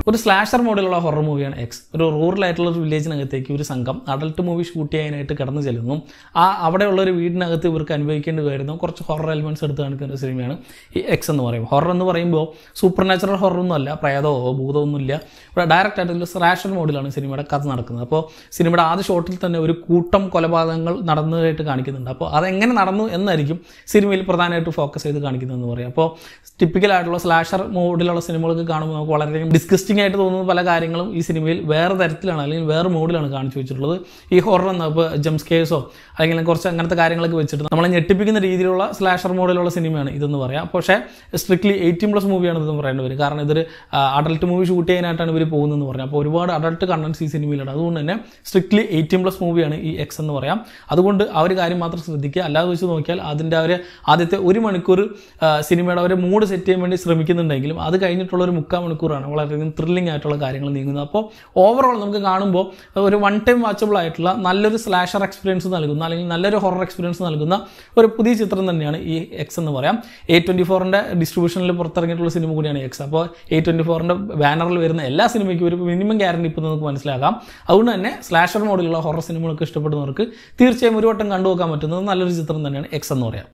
ഒരു സ്ലാഷർ മോഡിലുള്ള ഹൊറർ മൂവിയാണ് എക്സ് ഒരു റൂറൽ ആയിട്ടുള്ള ഒരു വില്ലേജിനകത്തേക്ക് ഒരു സംഘം അഡൽട്ട് മൂവി ഷൂട്ട് ചെയ്യാനായിട്ട് കടന്നു ചെല്ലുന്നു ആ അവിടെയുള്ള ഒരു വീടിനകത്ത് ഇവർക്ക് അനുഭവിക്കേണ്ടി വരുന്ന കുറച്ച് ഹൊറർ എലിമെൻറ്റ്സ് എടുത്ത് കാണിക്കുന്ന ഒരു സിനിമയാണ് ഈ എക്സ് എന്ന് പറയും ഹൊറർ എന്ന് പറയുമ്പോൾ സൂപ്പർ നാച്ചുറൽ ഹൊറർ ഒന്നും അല്ല പ്രേതമോ ഭൂതമൊന്നും ഇല്ല ഇവിടെ ഡയറക്റ്റ് ആയിട്ടുള്ള സ്ലാഷർ മോഡിലാണ് സിനിമയുടെ കഥ നടക്കുന്നത് അപ്പോൾ സിനിമയുടെ ആദ്യ ഷോട്ടിൽ തന്നെ ഒരു കൂട്ടം കൊലപാതകങ്ങൾ നടന്നതായിട്ട് കാണിക്കുന്നുണ്ട് അപ്പോൾ അതെങ്ങനെ നടന്നു എന്നായിരിക്കും സിനിമയിൽ പ്രധാനമായിട്ട് ഫോക്കസ് ചെയ്ത് കാണിക്കുന്നതെന്ന് പറയും അപ്പോൾ ടിപ്പിക്കലായിട്ടുള്ള സ്ലാഷർ മോഡിലുള്ള സിനിമകളൊക്കെ കാണുമ്പോൾ നമുക്ക് വളരെയധികം ഡിസ്കസ്റ്റിംഗ് ആയിട്ട് തോന്നുന്ന പല കാര്യങ്ങളും ഈ സിനിമയിൽ വേറെ തരത്തിലാണ് അല്ലെങ്കിൽ വേറെ മോഡിലാണ് കാണിച്ചു വെച്ചിട്ടുള്ളത് ഈ ഹൊറർ എന്ന ഇപ്പോൾ ജംസ് കേസോ അല്ലെങ്കിൽ കുറച്ച് അങ്ങനത്തെ കാര്യങ്ങളൊക്കെ വെച്ചിട്ട് നമ്മളെ ഞെട്ടിപ്പിക്കുന്ന രീതിയിലുള്ള സ്ലാഷർ മോഡിലുള്ള സിനിമയാണ് ഇതെന്ന് പറയാം പക്ഷേ സ്ട്രിക്ട്ലി എയ്റ്റീൻ പ്ലസ് മൂവിയാണ് ഇതെന്ന് പറയേണ്ടി വരും കാരണം ഇതൊരു അഡൽട്ട് മൂവി ഷൂട്ട് ചെയ്യാനായിട്ടാണ് ഇവർ പോകുന്നതെന്ന് പറയാം അപ്പോൾ ഒരുപാട് അഡൽട്ട് കണ്ടൻസ് ഈ സിനിമയിലുണ്ട് അതുകൊണ്ട് തന്നെ സ്ട്രിക്ട്ലി എയ്റ്റീൻ പ്ലസ് മൂവിയാണ് ഈ എക്സ് എന്ന് പറയാം അതുകൊണ്ട് ആ ഒരു കാര്യം മാത്രം ശ്രദ്ധിക്കുക അല്ലാതെ വെച്ച് നോക്കിയാൽ അതിൻ്റെ ഒരു ആദ്യത്തെ ഒരു മണിക്കൂർ ആ, സിനിമയുടെ ഒരു മൂഡ് സെറ്റ് ചെയ്യാൻ വേണ്ടി ശ്രമിക്കുന്നുണ്ടെങ്കിലും അത് കഴിഞ്ഞിട്ടുള്ള ഒരു മുക്കാൽ മണിക്കൂറാണ് വളരെയധികം ത്രില്ലിംഗ് ആയിട്ടുള്ള കാര്യങ്ങൾ നീങ്ങുന്നത് അപ്പോൾ ഓവറോൾ നമുക്ക് കാണുമ്പോൾ ഒരു വൺ ടൈം വാച്ചബിൾ ആയിട്ടുള്ള നല്ലൊരു സ്ലാഷർ എക്സ്പീരിയൻസ് നൽകുന്ന അല്ലെങ്കിൽ നല്ലൊരു ഹൊറർ എക്സ്പീരിയൻസ് നൽകുന്ന ഒരു പുതിയ ചിത്രം തന്നെയാണ് ഈ എക്സ് എന്ന് പറയാം എ ട്വൻറ്റി ഫോറിൻ്റെ ഡിസ്ട്രിബ്യൂഷനിൽ പുറത്തിറങ്ങിയിട്ടുള്ള സിനിമ കൂടിയാണ് എക്സ് അപ്പോൾ എ ട്വൻറ്റി ഫോറിൻ്റെ ബാനറിൽ വരുന്ന എല്ലാ സിനിമയ്ക്കും ഒരു മിനിമം ഗ്യാരണ്ടി ഇപ്പോൾ നമുക്ക് മനസ്സിലാക്കാം അതുകൊണ്ട് തന്നെ സ്ലാഷർ മോഡിലുള്ള ഹൊറർ സിനിമകളൊക്കെ ഇഷ്ടപ്പെടുന്നവർക്ക് തീർച്ചയായും ഒരു വട്ടം കണ്ടുപോക്കാൻ പറ്റുന്നത് നല്ലൊരു ചിത്രം തന്നെയാണ് എക്സ് എന്ന് പറയാം